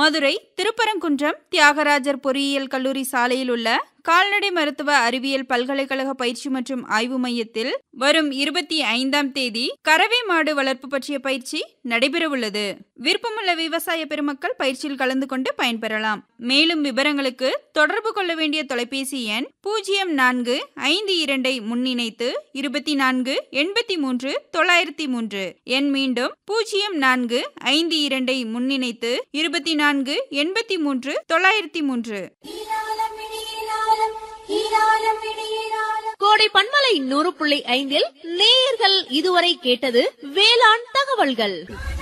மதுரை திருப்பரங்குன்றம் தியாகராஜர் பொறியியல் கல்லூரி சாலையில் உள்ள கால்நடை மருத்துவ அறிவியல் பல்கலைக்கழக பயிற்சி மற்றும் ஆய்வு மையத்தில் வரும் இருபத்தி ஐந்தாம் தேதி கறவை மாடு வளர்ப்பு பற்றிய பயிற்சி நடைபெறவுள்ளது விருப்பமுள்ள விவசாய பெருமக்கள் பயிற்சியில் கலந்து கொண்டு பயன்பெறலாம் மேலும் விவரங்களுக்கு தொடர்பு கொள்ள வேண்டிய தொலைபேசி எண் பூஜ்ஜியம் நான்கு ஐந்து இரண்டை முன்னிணைத்து இருபத்தி நான்கு எண்பத்தி மூன்று தொள்ளாயிரத்தி மூன்று எண் மீண்டும் பூஜ்ஜியம் நான்கு ஐந்து இரண்டை முன்னிணைத்து இருபத்தி நான்கு எண்பத்தி மூன்று தொள்ளாயிரத்தி மூன்று கோடை பண்பலை நூறு புள்ளி ஐந்தில் நேயர்கள் இதுவரை கேட்டது வேளாண் தகவல்கள்